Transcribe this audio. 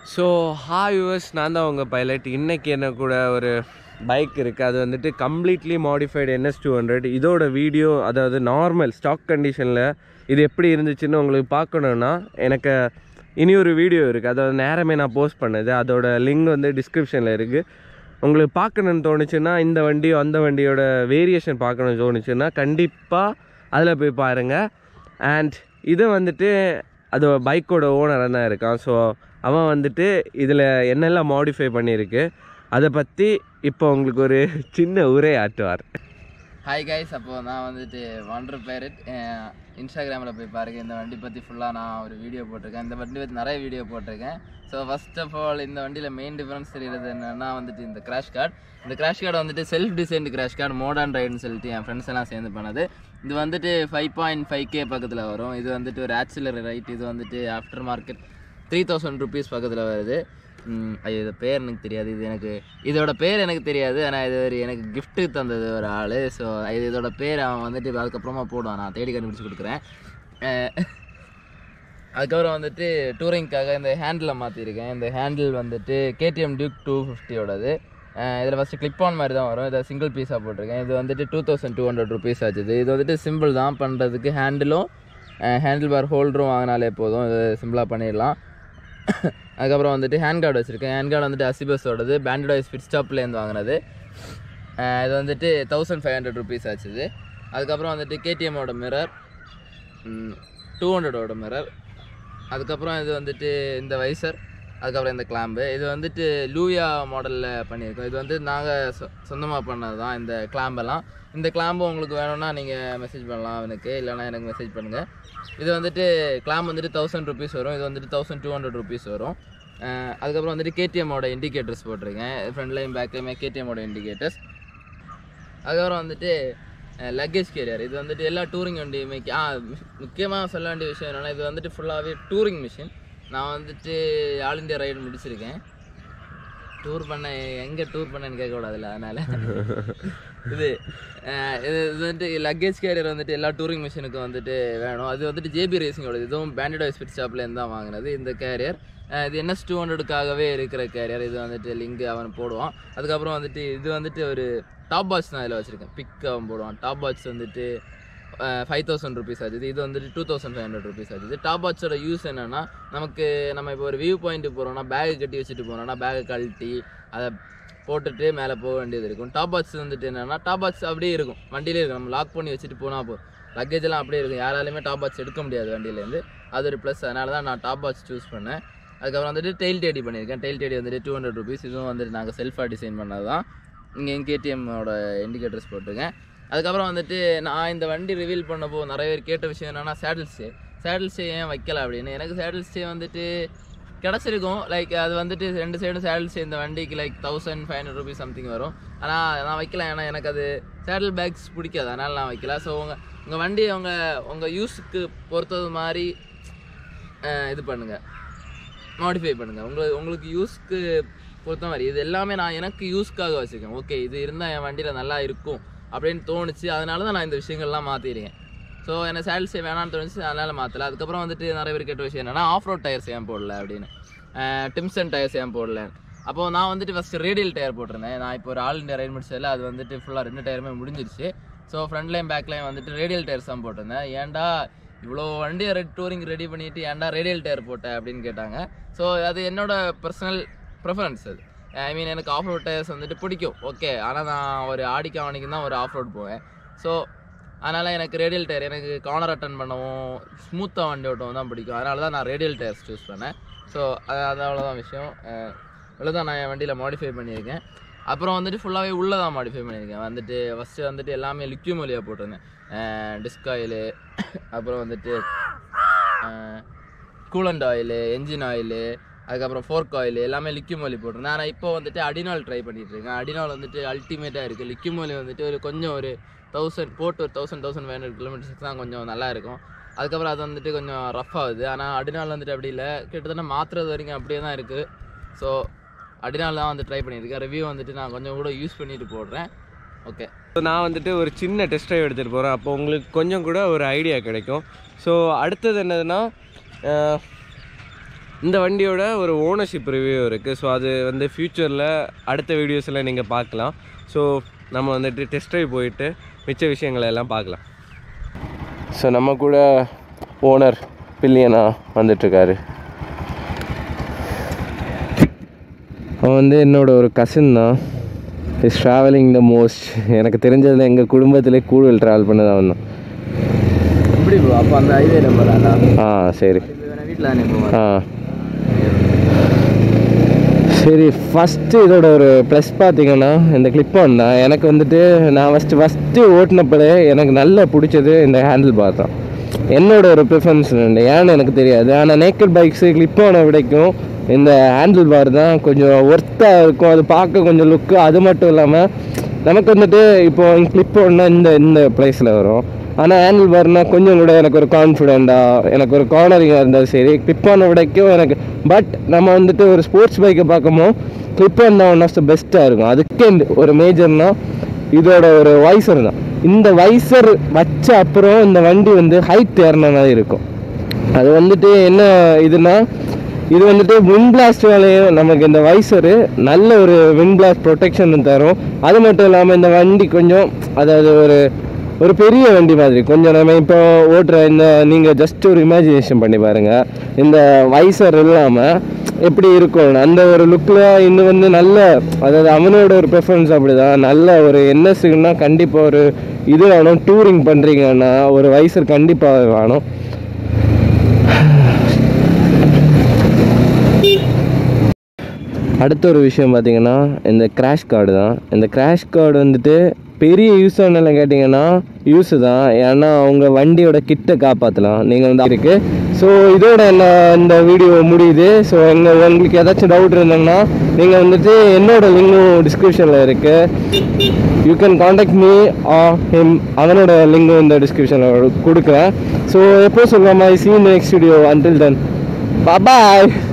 so hi US நான் தான் உங்கள் பைலட் இன்றைக்கி என்ன கூட ஒரு பைக் இருக்குது அது வந்துட்டு completely modified NS two hundred இதோட வீடியோ அதாவது நார்மல் ஸ்டாக் கண்டிஷனில் இது எப்படி இருந்துச்சுன்னு உங்களுக்கு பார்க்கணுன்னா எனக்கு இனி ஒரு வீடியோ இருக்குது அதாவது நேரமே நான் போஸ்ட் பண்ணது அதோட லிங்க் வந்து டிஸ்கிரிப்ஷனில் இருக்குது உங்களுக்கு பார்க்கணுன்னு தோணுச்சுன்னா இந்த வண்டியோ அந்த வண்டியோட வேரியேஷன் பார்க்கணும்னு தோணுச்சுன்னா கண்டிப்பாக அதில் போய் பாருங்கள் அண்ட் இது வந்துட்டு அது பைக்கோட ஓனராக தான் இருக்கான் ஸோ அவன் வந்துட்டு இதில் என்னெல்லாம் மாடிஃபை பண்ணியிருக்கு அதை பற்றி இப்போ உங்களுக்கு ஒரு சின்ன உரை ஆட்டுவார் ஹாய் கைஸ் அப்போ நான் வந்துட்டு ஒண்டர் பேரட் இன்ஸ்டாகிராமில் போய் பாருங்க இந்த வண்டி பற்றி ஃபுல்லாக நான் ஒரு வீடியோ போட்டிருக்கேன் இந்த வண்டி பற்றி நிறைய வீடியோ போட்டிருக்கேன் ஸோ ஃபர்ஸ்ட் ஆஃப் ஆல் இந்த வண்டியில் மெயின் டிஃபரன்ஸ் தெரியுறது என்னன்னா வந்துட்டு இந்த கிராஷ் கார்டு இந்த கிராஷ் கார்டு வந்துட்டு self designed crash guard modern ரைடுன்னு சொல்லிட்டு என் ஃப்ரெண்ட்ஸ் எல்லாம் சேர்ந்து பண்ணது இது வந்துட்டு ஃபைவ் பாயிண்ட் ஃபைவ் கே பக்கத்தில் வரும் இது வந்துட்டு ஒரு ஆக்சிலரி ரைட் இது வந்துட்டு after market three thousand rupees பக்கத்தில் வருது ம், ஐயோ இது பேர் எனக்கு தெரியாது இது எனக்கு இதோட பேர் எனக்கு தெரியாது ஆனால் இது ஒரு எனக்கு gift தந்தது ஒரு ஆள் ஸோ இது இதோட பேர் அவன் வந்துட்டு அதுக்கப்புறமா போடுவான் நான் தேடி கண்டுபிடிச்சி கொடுக்குறேன் அஹ், அதுக்கப்புறம் வந்துட்டு டூரிங்க்காக இந்த ஹேண்டில் மாற்றிருக்கேன் இந்த ஹேண்டில் வந்துட்டு கேடிஎம் டியூக் டூ ஃபிஃப்டியோடது இதில் ஃபஸ்ட்டு கிளிப் ஆன் மாதிரி தான் வரும் இதை சிங்கிள் பீஸாக போட்டிருக்கேன் இது வந்துட்டு two thousand two hundred rupees ஆச்சுது இது வந்துட்டு சிம்பிள் தான் பண்ணுறதுக்கு ஹேண்டிலும் ஹேண்டில் பார் ஹோல்டரும் வாங்கினாலே போதும் இது சிம்பிளாக பண்ணிடலாம் அதுக்கப்புறம் வந்துட்டு ஹேண்ட் கார்டு வச்சுருக்கேன் ஹேண்ட் கார்டு வந்துட்டு அசிபஸோடது பேண்டடாய்ஸ் ஃபிட் ஸ்டாப்லேருந்து வாங்கினது அஹ் இது வந்துட்டு தௌசண்ட் ஃபைவ் ஹண்ட்ரட் ருபீஸ் ஆச்சுது அதுக்கப்புறம் வந்துட்டு கேடிஎம்மோட மிரர் டூ ஹண்ட்ரடோட மிரர் அதுக்கப்புறம் இது வந்துட்டு இந்த வைசர் அதுக்கப்புறம் இந்த கிளாம்பு இது வந்துட்டு லூயா மாடலில் பண்ணியிருக்கோம் இது வந்து நாங்கள் சொ சொந்தமாக பண்ணது தான் இந்த கிளாம்பெல்லாம் இந்த கிளாம்பு உங்களுக்கு வேணும்னா நீங்கள் மெசேஜ் பண்ணலாம் எனக்கு இல்லைனா எனக்கு மெசேஜ் பண்ணுங்கள் இது வந்துட்டு கிளாம்ப் வந்துட்டு தௌசண்ட் ருபீஸ் வரும் இது வந்துட்டு தௌசண்ட் டூ ஹண்ட்ரட் ருபீஸ் வரும் அஹ் அதுக்கப்புறம் வந்துட்டு கேடிஎம்மோட இண்டிகேட்டர்ஸ் போட்டிருக்கேன் ஃப்ரண்ட்லையும் பேக்லையுமே கேடிஎம்மோட இண்டிகேட்டர்ஸ் அதுக்கப்புறம் வந்துட்டு லக்கேஜ் கேரியர் இது வந்துட்டு எல்லா டூரிங் வண்டியுமே ஆ முக்கியமாக சொல்ல வேண்டிய விஷயம் என்னென்னா இது வந்துட்டு ஃபுல்லாகவே டூரிங் மிஷின் நான் வந்துட்டு ஆல் இந்தியா ரைடு முடிச்சிருக்கேன் டூர் பண்ண எங்கே டூர் பண்ணேன்னு கேட்கக்கூடாதுல்ல அதனால் இது அஹ், இது இது வந்துட்டு லக்கேஜ் கேரியர் வந்துட்டு எல்லா டூரிங் மிஷினுக்கும் வந்துட்டு வேணும் அது வந்துட்டு ஜேபி ரேசிங்கோட இதுவும் பேண்டட் ஸ்பிட் ஷாப்லேருந்து தான் வாங்கினது இந்த கேரியர் இது என்எஸ் டூ ஹண்ட்ரடுக்காகவே இருக்கிற கேரியர் இது வந்துட்டு லிங்க் அவன் போடுவான் அதுக்கப்புறம் வந்துட்டு இது வந்துட்டு ஒரு டாப் பாக்ஸ் நான் இதில் வச்சுருக்கேன் பிக் அவன் போடுவான் டாப் பாக்ஸ் வந்துட்டு ஃபைவ் தௌசண்ட் ருபீஸ் ஆச்சுது இது வந்துட்டு two thousand five hundred rupees ஆச்சுது டாப் பாக்ஸோட யூஸ் என்னென்னா நமக்கு நம்ம இப்போ ஒரு வியூ பாயிண்ட் போகிறோம்னா பேக் கட்டி வச்சுட்டு போகிறோம்னா பேக்கை கழட்டி அதை போட்டுட்டு மேலே போக வேண்டியது இருக்கும் டாப் பாக்ஸ் வந்துட்டு என்னென்னா டாப் பாக்ஸ் அப்படியே இருக்கும் வண்டியிலே இருக்கும் நம்ம லாக் பண்ணி வச்சுட்டு போனால் போ லக்கேஜ் எல்லாம் அப்படியே இருக்கும் யாராலையுமே டாப் பாக்ஸ் எடுக்க முடியாது வண்டியிலேருந்து அது ஒரு ப்ளஸ் அதனால தான் நான் டாப் பாக்ஸ் சூஸ் பண்ணேன் அதுக்கப்புறம் வந்துட்டு டெயில் டேடி பண்ணியிருக்கேன் டெயில் டேடி வந்துட்டு டூ ஹண்ட்ரட் ருபீஸ் இதுவும் வந்துட்டு நாங்கள் செல்ஃபாக டிசைன் பண்ணது தான் இங்கே கேடிஎம்மோட இண்டிகேட்டர்ஸ் போட்டிருக்கேன் அதுக்கப்புறம் வந்துட்டு நான் இந்த வண்டி ரிவீல் பண்ணப்போ நிறைய பேர் கேட்ட விஷயம் என்னன்னா சேடில் ஸ்டே சேடில் ஸ்டே ஏன் வைக்கல அப்படின்னு எனக்கு சேடில் ஸ்டே வந்துட்டு கிடச்சிருக்கும் லைக் அது வந்துட்டு ரெண்டு சைடும் சேடில் ஸ்டே இந்த வண்டிக்கு like thousand five hundred rupees something வரும் ஆனால் நான் வைக்கல ஏன்னா எனக்கு அது சேடில் பேக்ஸ் பிடிக்காது அதனால் நான் வைக்கல ஸோ உங்கள் உங்கள் வண்டி உங்கள் உங்கள் யூஸுக்கு பொறுத்தது மாதிரி அஹ், இது பண்ணுங்கள் மாடிஃபை பண்ணுங்கள் உங்களுக்கு உங்களுக்கு யூஸ்க்கு பொறுத்த மாதிரி இது எல்லாமே நான் எனக்கு யூஸ்க்காக வச்சுருக்கேன் ஓகே இது இருந்தால் என் வண்டியில் நல்லா இருக்கும் அப்படின்னு தோணுச்சு அதனால தான் நான் இந்த விஷயங்கள்லாம் மாற்றிருக்கேன் ஸோ எனக்கு சேல்ஸே வேணாம்னு தோணுச்சு அதனால் மாற்றல அதுக்கப்புறம் வந்துட்டு நிறைய பேர் கேட்ட விஷயம் என்னன்னா ஆஃப் ரோட் டயர்ஸ் ஏன் போடல அப்படின்னு டிம்சன் டயர்ஸ் ஏன் போடல அப்போது நான் வந்துட்டு ஃபஸ்ட்டு ரேடியல் டயர் போட்டிருந்தேன் நான் இப்போ ஒரு ஆல் இண்டியா ரைட் முடிச்சதில் அது வந்துட்டு ஃபுல்லாக ரெண்டு டயருமே முடிஞ்சிருச்சு ஸோ ஃப்ரண்ட்லையும் பேக்லையும் வந்துட்டு ரேடியல் டயர்ஸ் தான் போட்டிருந்தேன் ஏன்டா இவ்வளோ வண்டியை ரெட் டூரிங் ரெடி பண்ணிட்டு ஏன்டா ரேடியல் டயர் போட்ட அப்படின்னு கேட்டாங்க ஸோ அது என்னோட பர்சனல் ப்ரிஃபரன்ஸ் அது ஐ மீன் எனக்கு ஆஃப் ரோட் டயர்ஸ் வந்துட்டு பிடிக்கும் ஓகே ஆனால் நான் ஒரு ஆடிக்கு அவனுக்கு தான் ஒரு ஆஃப் ரோட் போவேன் ஸோ அதனால் எனக்கு ரேடியல் டயர் எனக்கு கார்னர் அட்டன் பண்ணவும் ஸ்மூத்தாக வண்டி ஓட்டவும் தான் பிடிக்கும் அதனால தான் நான் ரேடியல் டயர்ஸ் சூஸ் பண்ணேன் ஸோ அது அது அவ்வளோதான் விஷயம் இவ்வளோதான் நான் என் வண்டியில் மாடிஃபை பண்ணியிருக்கேன் அப்புறம் வந்துட்டு ஃபுல்லாகவே உள்ளே தான் மாடிஃபை பண்ணியிருக்கேன் வந்துட்டு ஃபஸ்ட்டு வந்துட்டு எல்லாமே லிக்யூம் வழியாக போட்டிருந்தேன் டிஸ்க் ஆயிலு அப்புறம் வந்துட்டு கூலண்ட் ஆயிலு என்ஜின் ஆயிலு அதுக்கப்புறம் ஃபோர்க் ஆயில் எல்லாமே லிக்யூம் ஆயில் போட்டிருந்தேன் ஆனால் இப்போ வந்துட்டு அடினால் ட்ரை பண்ணிட்டு இருக்கேன் அடினால் வந்துட்டு அல்டிமேட்டாக இருக்குது லிக்யூம் ஆயில் வந்துட்டு ஒரு கொஞ்சம் ஒரு தௌசண்ட் போட்டு ஒரு thousand thousand five hundred kilometres தான் கொஞ்சம் நல்லா இருக்கும் அதுக்கப்புறம் அது வந்துட்டு கொஞ்சம் ரஃப் ஆகுது ஆனால் அடினால் வந்துட்டு அப்படி இல்லை கிட்டத்தட்ட மாற்றுறது வரைக்கும் அப்படியே தான் இருக்குது ஸோ அடினால் தான் வந்து ட்ரை பண்ணியிருக்கேன் ரிவ்யூ வந்துட்டு நான் கொஞ்சம் கூட யூஸ் பண்ணிட்டு போடுறேன் ஓகே ஸோ நான் வந்துட்டு ஒரு சின்ன டெஸ்ட் ட்ரைவ் எடுத்துகிட்டு போகிறேன் அப்போ உங்களுக்கு கொஞ்சம் கூட ஒரு ஐடியா கிடைக்கும் ஸோ அடுத்தது என்னதுன்னா இந்த வண்டியோட ஒரு ஓனர்ஷிப் ரிவ்யூ இருக்குது ஸோ அது வந்து ஃப்யூச்சரில் அடுத்த வீடியோஸில் நீங்கள் பார்க்கலாம் ஸோ நம்ம வந்துட்டு டெஸ்ட் ட்ரைவ் போயிட்டு மிச்ச விஷயங்களை எல்லாம் பார்க்கலாம் ஸோ நம்ம கூட ஓனர் பில்லியனா வந்துட்டுருக்காரு அவன் வந்து என்னோட ஒரு கசின் தான் இஸ் ட்ராவலிங் த மோஸ்ட் எனக்கு தெரிஞ்சதில் எங்கள் குடும்பத்திலே கூடுதல் ட்ராவல் பண்ணது அவன் தான் எப்படி ப்ரோ அப்போ அந்த ஹைவே நம்பர் அதான் ஆ சரி வீட்டில் தானே போவேன் ஆ சரி ஃபஸ்ட்டு இதோட ஒரு ப்ளஸ் பார்த்தீங்கன்னா இந்த கிளிப் ஆன் தான் எனக்கு வந்துட்டு நான் ஃபஸ்ட்டு ஃபஸ்ட்டு ஓட்டினப்பலே எனக்கு நல்லா பிடிச்சது இந்த ஹேண்டில் பார் தான் என்னோட ஒரு ப்ரிஃபரன்ஸ் உண்டு ஏன்னு எனக்கு தெரியாது ஆனால் நேக்கட் பைக்ஸு கிளிப் ஆனை விடைக்கும் இந்த ஹேண்டில் பார் தான் கொஞ்சம் ஒர்த்தாக இருக்கும் அது பார்க்க கொஞ்சம் லுக்கு அது மட்டும் இல்லாமல் நமக்கு வந்துட்டு இப்போ கிளிப் ஒன்னா இந்த இந்த ப்ளேஸில் வரும் ஆனால் ஹேண்டில் பார்னா கொஞ்சம் கூட எனக்கு ஒரு கான்ஃபிடென்ட்டாக எனக்கு ஒரு கார்னரிங்காக இருந்தாலும் சரி கிளிப் ஆன விடைக்கும் எனக்கு பட் நம்ம வந்துட்டு ஒரு ஸ்போர்ட்ஸ் பைக்கை பார்க்கும்போது கிளிப் ஆன் தான் ஒன் ஆஃப் த பெஸ்ட்டாக இருக்கும் அதுக்கே ஒரு மேஜர்னா இதோட ஒரு வைசர் தான் இந்த வைசர் வச்ச அப்புறம் இந்த வண்டி வந்து ஹைட் ஏறின மாதிரி இருக்கும் அது வந்துட்டு என்ன இதுனா இது வந்துட்டு வின் பிளாஸ்ட் வேலையும் நமக்கு இந்த வைசரு நல்ல ஒரு வின் பிளாஸ்ட் ப்ரொடெக்ஷன் தரும் அது மட்டும் இல்லாமல் இந்த வண்டி கொஞ்சம் அதாவது ஒரு ஒரு பெரிய வண்டி மாதிரி கொஞ்சம் நம்ம இப்போ ஓட்டுற இந்த நீங்கள் ஜஸ்ட் ஒரு இமேஜினேஷன் பண்ணி பாருங்கள் இந்த வைசர் இல்லாமல் எப்படி இருக்கும் அந்த ஒரு லுக்கில் இன்னும் வந்து நல்ல அதாவது அவனோட ஒரு ப்ரிஃபரன்ஸ் அப்படிதான் நல்ல ஒரு என்எஸ்க்குன்னா கண்டிப்பாக ஒரு இது வேணும் டூரிங் பண்ணுறீங்கன்னா ஒரு வைசர் கண்டிப்பாக வேணும் அடுத்த ஒரு விஷயம் பார்த்தீங்கன்னா இந்த கிராஷ் கார்டு தான் இந்த கிராஷ் கார்டு வந்துட்டு பெரிய யூஸ் ஆனல கேட்டிங்கன்னா யூஸ் தான் ஏன்னா அவங்க வண்டியோட கிட்ட காப்பாற்றலாம் நீங்கள் வந்து இருக்கு ஸோ இதோட என்ன இந்த வீடியோ முடியுது ஸோ எங்கள் உங்களுக்கு ஏதாச்சும் டவுட் இருந்தாங்கன்னா நீங்கள் வந்துட்டு என்னோட லிங்கும் டிஸ்கிரிப்ஷனில் இருக்குது you can contact me or him அவனோட லிங்கும் இந்த டிஸ்கிரிப்ஷனில் கொடுக்குறேன் ஸோ எப்போ சொல்லுவாமா see next video until then பாய்